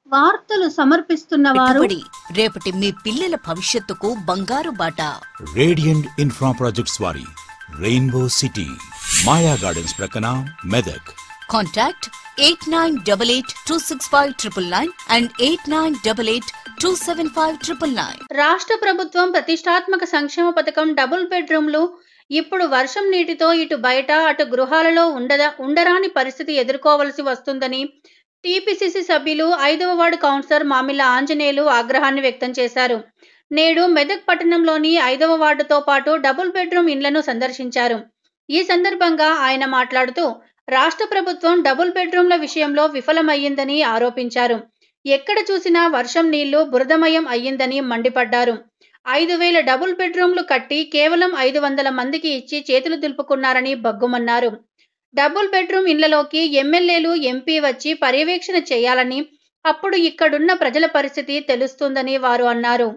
వార్తలు సమర్పిస్తున్న వారు పెట్టుబడి రేపటి మీ పిల్లల భవిష్యత్తుకు బంగారు బాట రేడియంట్ ఇన్ఫ్రా ప్రాజెక్ట్స్ వారి రెయిన్బో సిటీ మాయా గార్డెన్స్ ప్రక్కన Medak contact eight nine double eight two six five triple nine and eight nine double eight two seven five triple nine రాష్ట్ర ప్రభుత్వం ప్రతిష్టాత్మక సంక్షేమ పథకం డబుల్ బెడ్రూమ్లు ఇప్పుడు వర్షం నీటితో ఇటు బయట అటు గృహాలలో ఉండద ఉండరాని పరిస్థితి ఎదుర్కోవలసి వస్తుందని టీపీసీసీ సభ్యులు ఐదవ వార్డు కౌన్సిలర్ మామిళ్ళ ఆంజనేయులు ఆగ్రహాన్ని వ్యక్తం చేశారు నేడు మెదక్ పట్టణంలోని ఐదవ వార్డుతో పాటు డబుల్ బెడ్రూమ్ ఇండ్లను సందర్శించారు ఈ సందర్భంగా ఆయన మాట్లాడుతూ రాష్ట్ర ప్రభుత్వం డబుల్ బెడ్రూమ్ల విషయంలో విఫలమయ్యిందని ఆరోపించారు ఎక్కడ చూసినా వర్షం నీళ్లు బురదమయం అయ్యిందని మండిపడ్డారు ఐదు వేల డబుల్ బెడ్రూమ్లు కట్టి కేవలం ఐదు వందల మందికి ఇచ్చి చేతులు దులుపుకున్నారని బగ్గుమన్నారు డబుల్ బెడ్రూమ్ ఇళ్లలోకి ఎమ్మెల్యేలు ఎంపీ వచ్చి పర్యవేక్షణ చేయాలని అప్పుడు ఇక్కడున్న ప్రజల పరిస్థితి తెలుస్తుందని వారు అన్నారు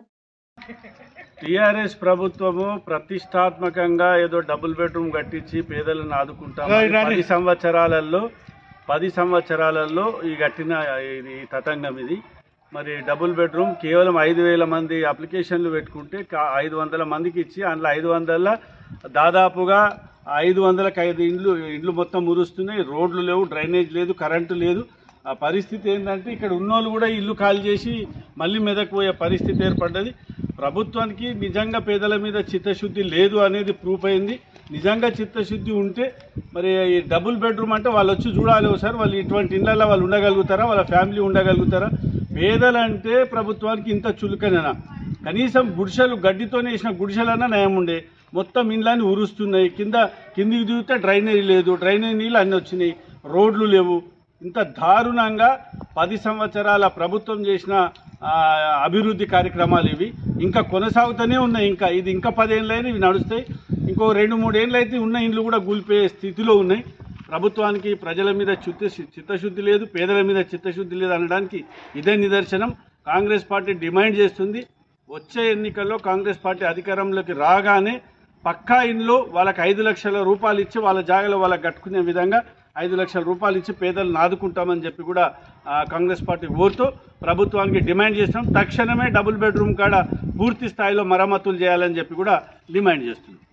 టిఆర్ఎస్ ప్రభుత్వము ప్రతిష్టాత్మకంగా ఏదో డబుల్ బెడ్రూమ్ కట్టించి పేదలను ఆదుకుంటామని పది సంవత్సరాలలో పది సంవత్సరాలలో ఈ కట్టిన ఇది తతంగం ఇది మరి డబుల్ బెడ్రూమ్ కేవలం ఐదు వేల మంది అప్లికేషన్లు పెట్టుకుంటే కా- ఐదు వందల మందికి ఇచ్చి అందులో ఐదు వందల దాదాపుగా ఐదు వందలకు ఐదు ఇండ్లు ఇండ్లు మొత్తం మురుస్తున్నాయి రోడ్లు లేవు డ్రైనేజ్ లేదు కరెంటు లేదు ఆ పరిస్థితి ఏంటంటే ఇక్కడ ఉన్నోళ్ళు కూడా ఇల్లు ఖాళీ చేసి మళ్ళీ మెదక్ పోయే పరిస్థితి ఏర్పడ్డది ప్రభుత్వానికి నిజంగా పేదల మీద చిత్తశుద్ధి లేదు అనేది ప్రూఫ్ అయింది నిజంగా చిత్తశుద్ధి ఉంటే మరి ఈ డబుల్ బెడ్రూమ్ అంటే వాళ్ళు వచ్చి చూడాలి ఒకసారి వాళ్ళు ఇటువంటి ఇళ్ళల్లో వాళ్ళు ఉండగలుగుతారా వాళ్ళ ఫ్యామిలీ ఉండగలుగుతారా పేదలంటే ప్రభుత్వానికి ఇంత చులకనేనా కనీసం గుడిసెలు గడ్డితోనే వేసిన గుడిసెలన్నా నయం ఉండే మొత్తం ఇండ్లన్నీ ఉరుస్తున్నాయి కింద కిందికి దిగితే డ్రైనేజ్ లేదు డ్రైనేజ్ నీళ్ళు అన్నీ వచ్చినాయి రోడ్లు లేవు ఇంత దారుణంగా పది సంవత్సరాల ప్రభుత్వం చేసిన ఆ, అభివృద్ధి కార్యక్రమాలు ఇవి ఇంకా కొనసాగుతూనే ఉన్నాయి ఇంకా ఇది ఇంకా పదేళ్ళైనా ఇవి నడుస్తాయి ఇంకో రెండు మూడేళ్ళు అయితే ఉన్న ఇండ్లు కూడా కూలిపోయే స్థితిలో ఉన్నాయి ప్రభుత్వానికి ప్రజల మీద చిత్త చిత్తశుద్ధి లేదు పేదల మీద చిత్తశుద్ధి లేదు అనడానికి ఇదే నిదర్శనం కాంగ్రెస్ పార్టీ డిమాండ్ చేస్తుంది వచ్చే ఎన్నికల్లో కాంగ్రెస్ పార్టీ అధికారంలోకి రాగానే పక్కా ఇండ్లు వాళ్ళకి ఐదు లక్షల రూపాయలు ఇచ్చి వాళ్ళ జాగాలో వాళ్ళకి కట్టుకునే విధంగా ఐదు లక్షల రూపాయలు ఇచ్చి పేదలను ఆదుకుంటామని చెప్పి కూడా ఆ, కాంగ్రెస్ పార్టీ కోరుతూ ప్రభుత్వానికి డిమాండ్ చేస్తున్నాం తక్షణమే డబుల్ బెడ్రూమ్ కాడ పూర్తి స్థాయిలో మరమ్మతులు చేయాలని చెప్పి కూడా డిమాండ్ చేస్తున్నాం